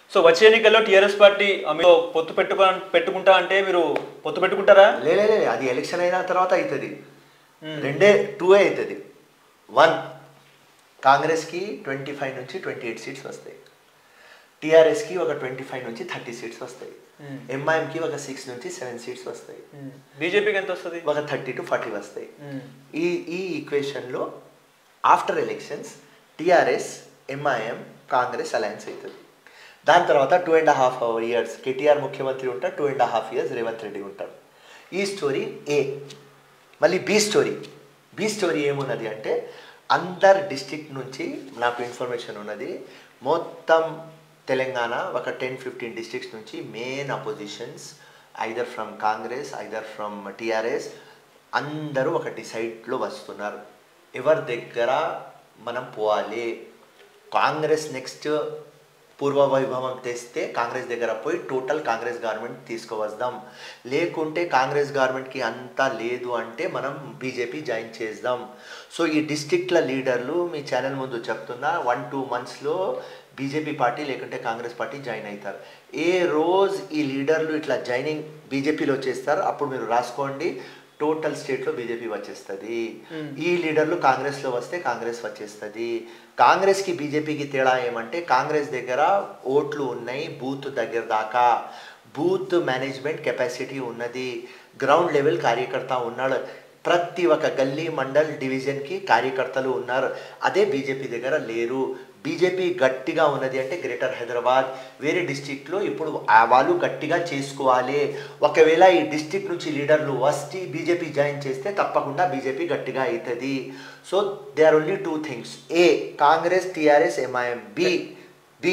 So వచ్చే ఎన్నికల్లో TRS party ఆ, మీరు పొత్తు పెట్టుకో పెట్టుకుంటా అంటే మీరు పొత్తు పెట్టుకుంటారా లే లే, లే, అది ఎలక్షన్ అయిన తర్వాత అవుతుంది రెండే టూ అవుతుంది వన్ కాంగ్రెస్కి ట్వంటీ ఫైవ్ నుంచి ట్వంటీ ఎయిట్ సీట్స్ వస్తాయి టీఆర్ఎస్కి ఒక ట్వంటీ ఫైవ్ నుంచి థర్టీ సీట్స్ వస్తాయి Hmm. ఎంఐఎంకి ఒక సిక్స్ నుంచి సెవెన్ సీట్స్ వస్తాయి బీజేపీకి ఎంత వస్తుంది ఒక థర్టీ టు ఫార్టీ వస్తాయి ఈ ఈ ఈక్వేషన్లో after elections TRS MIM Congress alliance అవుతుంది దాని తర్వాత two and half hour years KTR ముఖ్యమంత్రి ఉంటారు two and half years Revanth Reddy ఉంటారు ఈ స్టోరీ ఏ మళ్ళీ బి స్టోరీ బి స్టోరీ ఏమున్నది అంటే అందర్ డిస్టిక్ నుంచి నాకు ఇన్ఫర్మేషన్ ఉన్నది మొత్తం తెలంగాణ ఒక టెన్ ఫిఫ్టీన్ డిస్ట్రిక్ట్స్ నుంచి main oppositions either from Congress either from TRS అందరూ ఒక డిసైడ్లో వస్తున్నారు ఎవరి దగ్గర మనం పోవాలి కాంగ్రెస్ నెక్స్ట్ పూర్వ వైభవం తెస్తే కాంగ్రెస్ దగ్గర పోయి టోటల్ కాంగ్రెస్ గవర్నమెంట్ తీసుకువద్దాం లేకుంటే కాంగ్రెస్ గవర్నమెంట్కి అంతా లేదు అంటే మనం బీజేపీ జాయిన్ చేద్దాం సో ఈ డిస్ట్రిక్ట్ల లీడర్లు మీ ఛానల్ ముందు చెప్తున్నా వన్ టూ మంత్స్లో బీజేపీ పార్టీ లేకుంటే కాంగ్రెస్ పార్టీ జాయిన్ అవుతారు ఏ రోజు ఈ లీడర్లు ఇట్లా జాయినింగ్ బీజేపీలో చేస్తారు అప్పుడు మీరు రాసుకోండి టోటల్ స్టేట్లో బీజేపీ వచ్చేస్తుంది ఈ లీడర్లు కాంగ్రెస్లో వస్తే కాంగ్రెస్ వచ్చేస్తుంది కాంగ్రెస్కి బీజేపీకి తేడా ఏమంటే కాంగ్రెస్ దగ్గర ఓట్లు ఉన్నాయి బూత్ దగ్గర దాకా బూత్ మేనేజ్మెంట్ కెపాసిటీ ఉన్నది గ్రౌండ్ లెవెల్ కార్యకర్త ఉన్నాడు ప్రతి ఒక్క గల్లీ మండల్ డివిజన్కి కార్యకర్తలు ఉన్నారు అదే బీజేపీ దగ్గర లేరు బీజేపీ గట్టిగా ఉన్నది అంటే గ్రేటర్ హైదరాబాద్ వేరే డిస్టిక్లో ఇప్పుడు ఆ వాళ్ళు గట్టిగా చేసుకోవాలి ఒకవేళ ఈ డిస్టిక్ నుంచి లీడర్లు వస్తే బీజేపీ జాయిన్ చేస్తే తప్పకుండా బీజేపీ గట్టిగా అవుతుంది so they are only two things A Congress TRS MIM B B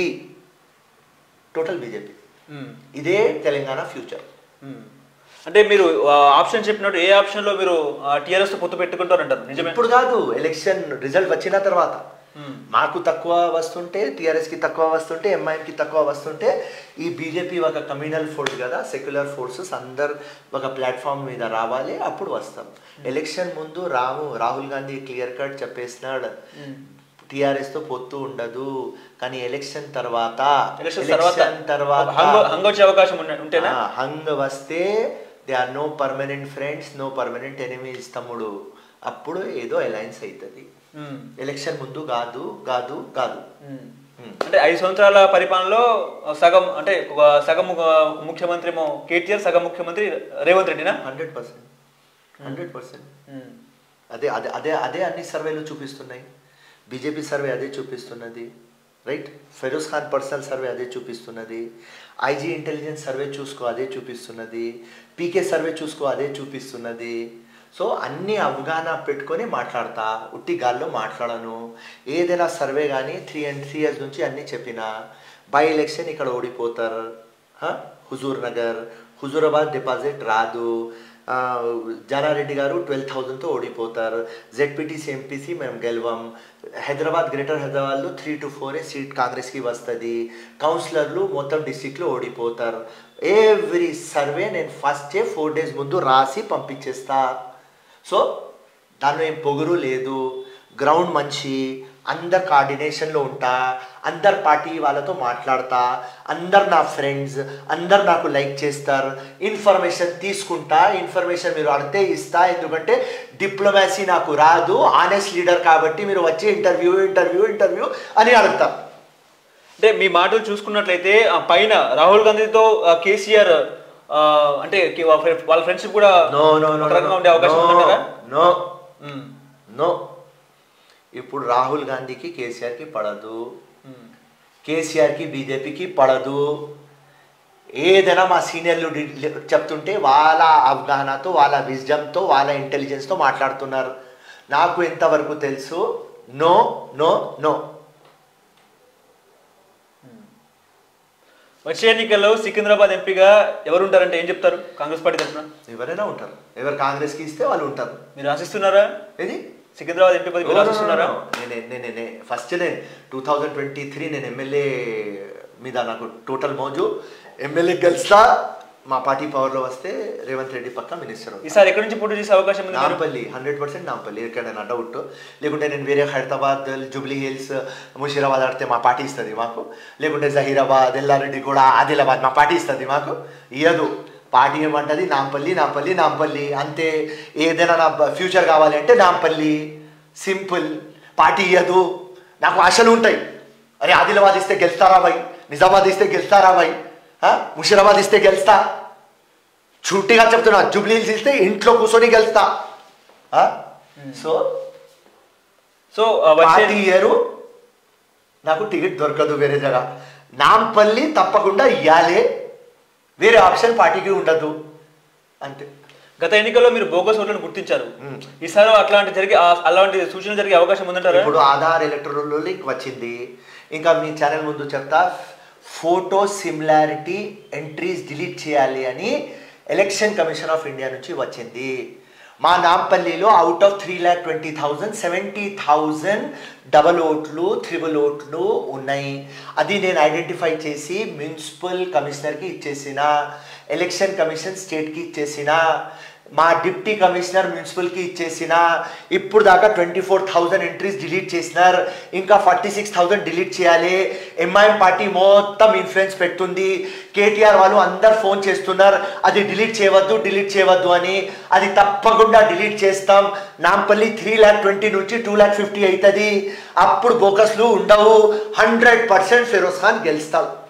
total BJP ఇదే తెలంగాణ ఫ్యూచర్ అంటే మీరు ఆప్షన్ చెప్పినట్టు ఏ ఆప్షన్లో మీరు టీఆర్ఎస్ పొత్తు పెట్టుకుంటారంటారు నిజమే ఇప్పుడు కాదు ఎలక్షన్ రిజల్ట్ వచ్చిన తర్వాత మ్మ్. మాకు తక్కువ వస్తుంటే టీఆర్ఎస్కి తక్కువ వస్తుంటే ఎంఐఎంకి తక్కువ వస్తుంటే ఈ బీజేపీ ఒక కమ్యూనల్ ఫోర్స్ కదా సెక్యులర్ ఫోర్సెస్ అందరు ఒక ప్లాట్ఫామ్ మీద రావాలి అప్పుడు వస్తాం ఎలక్షన్ ముందు రాము రాహుల్ గాంధీ క్లియర్ కట్ చెప్పేసినాడు టీఆర్ఎస్ తో పొత్తు ఉండదు కానీ ఎలక్షన్ తర్వాత ఎలక్షన్ తర్వాత ఎలక్షన్ తర్వాత హంగ్ హంగ్ వచ్చే అవకాశం ఉన్న- ఉంటేనా ఆ, హంగ్ వస్తే they are no permanent friends no permanent enemies తమ్ముడు అప్పుడు ఏదో అలయన్స్ అవుతుంది మ్మ్. ఎలక్షన్ ముందు కాదు కాదు కాదు మ్మ్. మ్మ్. అంటే ఐదు సంవత్సరాల పరిపాలనలో సగం అంటే ఒక సగం ఒక ముఖ్యమంత్రి ఏమో కేటీఆర్ సగం ముఖ్యమంత్రి రేవంత్ రెడ్డినా హండ్రెడ్ పర్సెంట్ హండ్రెడ్ పర్సెంట్ మ్మ్. అదే అదే అదే అదే అన్ని సర్వేలు చూపిస్తున్నాయి బీజేపీ సర్వే అదే చూపిస్తున్నది right Feroz Khan personal survey అదే చూపిస్తున్నది ఐజీ ఇంటెలిజెన్స్ సర్వే చూసుకో అదే చూపిస్తున్నది పీకే సర్వే చూసుకో అదే చూపిస్తున్నది సో అన్ని అవగాహన పెట్టుకొని మాట్లాడతా ఉట్టి గాల్లో మాట్లాడను ఏదైనా సర్వే కానీ త్రీ అండ్ త్రీ ఇయర్స్ నుంచి అన్నీ చెప్పిన బై ఎలక్షన్ ఇక్కడ ఓడిపోతారు హ? హుజూర్ నగర్ హుజూరాబాద్ డిపాజిట్ రాదు ఆ, జానారెడ్డి గారు ట్వెల్వ్ థౌజండ్తో ఓడిపోతారు జెడ్పీటీసీ ఎంపీసీ మేము గెలవం హైదరాబాద్ గ్రేటర్ హైదరాబాద్లో త్రీ టు ఫోర్ సీట్ కాంగ్రెస్కి వస్తుంది కౌన్సిలర్లు మొత్తం డిస్టిక్లో ఓడిపోతారు ఎవ్రీ సర్వే నేను ఫస్ట్ ఫోర్ డేస్ ముందు రాసి పంపించేస్తా సో దానిలో ఏం పొగరు లేదు గ్రౌండ్ మంచి అందరు కోఆర్డినేషన్లో ఉంటా అందరు పార్టీ వాళ్ళతో మాట్లాడతా అందరు నా ఫ్రెండ్స్ అందరు నాకు లైక్ చేస్తారు ఇన్ఫర్మేషన్ తీసుకుంటా ఇన్ఫర్మేషన్ మీరు అడితే ఇస్తా ఎందుకంటే డిప్లొమాసీ నాకు రాదు ఆనెస్ట్ లీడర్ కాబట్టి మీరు వచ్చి ఇంటర్వ్యూ ఇంటర్వ్యూ ఇంటర్వ్యూ అని అడుగుతా అంటే మీ మాటలు చూసుకున్నట్లయితే ఆ పైన రాహుల్ గాంధీతో ఆ, కేసీఆర్ ఆ, అంటే కి- వాళ్ళ ఫ్రె- వాళ్ళ ఫ్రెండ్షిప్ కూడా నో నో నో ఒక రకంగా ఉండే అవకాశం ఉందంటారా నో మ్మ్. నో ఇప్పుడు రాహుల్ గాంధీకి కేసీఆర్కి పడదు మ్మ్. కేసీఆర్కి బీజేపీకి పడదు ఏదైనా మా సీనియర్లు డి- చెప్తుంటే వాళ్ళ అవగాహనతో వాళ్ళ విజ్డమ్తో వాళ్ళ ఇంటెలిజెన్స్తో మాట్లాడుతున్నారు నాకు ఎంతవరకు తెలుసు నో నో నో వచ్చే ఎన్నికల్లో సికింద్రాబాద్ ఎంపీగా ఎవరు ఉంటారంటే ఏం చెప్తారు కాంగ్రెస్ పార్టీ తరఫున ఎవరైనా ఉంటారు ఎవరు కాంగ్రెస్కి ఇస్తే వాళ్ళు ఉంటారు మీరు ఆశిస్తున్నారా ఏది సికింద్రాబాద్ ఎంపీ పదవి మీరు ఆశిస్తున్నారా నేనే నేనే ఫస్ట్ నేను టూ థౌజండ్ ట్వంటీ త్రీ నేను ఎమ్మెల్యే మీద నాకు టోటల్ మోజు ఎమ్మెల్యే గెలుస్తా మా పార్టీ పవర్లో వస్తే రేవంత్ రెడ్డి పక్క మినిస్టర్ అవుతారు. ఈసారి ఎక్కడి నుంచి పోటీ చేసే అవకాశం ఉంది మీరు? నాంపల్లి హండ్రెడ్ పర్సెంట్ నాంపల్లి ఎక్కడైనా డౌట్ లేకుంటే నేను వేరే హైదరాబాద్ జూబ్లీ హిల్స్ ముషీరాబాద్ ఆడితే మా పార్టీ ఇస్తుంది మాకు లేకుంటే జహీరాబాద్ ఎల్లారెడ్డి కూడా ఆదిలాబాద్ మా పార్టీ ఇస్తుంది మాకు ఇయ్యదు పార్టీ ఏమంటది నాంపల్లి నాంపల్లి నాంపల్లి అంతే ఏదైనా నా ఫ్యూచర్ కావాలి అంటే నాంపల్లి సింపుల్ పార్టీ ఇయ్యదు నాకు ఆశలు ఉంటాయి అరే ఆదిలాబాద్ ఇస్తే గెలుస్తారా భయ్ నిజామాబాద్ ఇస్తే గెలుస్తారా భయ్ ఆ? ముషీరాబాద్ ఇస్తే గెలుస్తా చుట్టిగా చెప్తున్నా జూబ్లీలు ఇస్తే ఇంట్లో కూర్చొని గెలుస్తా ఆ? సో సో ఆ, వచ్చే పార్టీ ఇయరు నాకు టికెట్ దొరకదు వేరే జగ నాంపల్లి తప్పకుండా ఇయ్యాలే వేరే ఆప్షన్ పార్టీకి ఉండదు అంతే గత ఎన్నికల్లో మీరు బోగస్ ఓట్లను గుర్తించారు మ్మ్. ఈసారి అట్లాంటి జరిగే ఆ- అలాంటి సూచనలు జరిగే అవకాశం ఉందంటారా ఇప్పుడు ఆధార్ ఎలక్ట్రల్ లింక్ వచ్చింది ఇంకా మీ ఛానల్ ముందు చెప్తా ఫోటో సిమిలారిటీ ఎంట్రీస్ డిలీట్ చేయాలి అని ఎలక్షన్ కమిషన్ ఆఫ్ ఇండియా నుంచి వచ్చింది మా నాంపల్లిలో out of three lakh twenty thousand seventy thousand double ఓట్లు త్రిబుల్ ఓట్లు ఉన్నాయి అది నేను ఐడెంటిఫై చేసి మున్సిపల్ కమిషనర్కి ఇచ్చేసిన ఎలక్షన్ కమిషన్ స్టేట్కి ఇచ్చేసిన మా డిప్టీ కమిషనర్ మున్సిపల్కి ఇచ్చేసిన ఇప్పుడు దాకా twenty four thousand entries delete చేసినారు ఇంకా ఫార్టీ సిక్స్ థౌజండ్ డిలీట్ చేయాలి ఎంఐఎం పార్టీ మొత్తం ఇన్ఫ్లుయెన్స్ పెడుతుంది కేటీఆర్ వాళ్ళు అందరు ఫోన్ చేస్తున్నారు అది డిలీట్ చేయవద్దు డిలీట్ చేయవద్దు అని అది తప్పకుండా డిలీట్ చేస్తాం నాంపల్లి త్రీ ల్యాక్ ట్వంటీ నుంచి టూ ల్యాక్ ఫిఫ్టీ అవుతుంది అప్పుడు బోకస్లు ఉండవు హండ్రెడ్ పర్సెంట్ ఫిరోజ్ ఖాన్ గెలుస్తాడు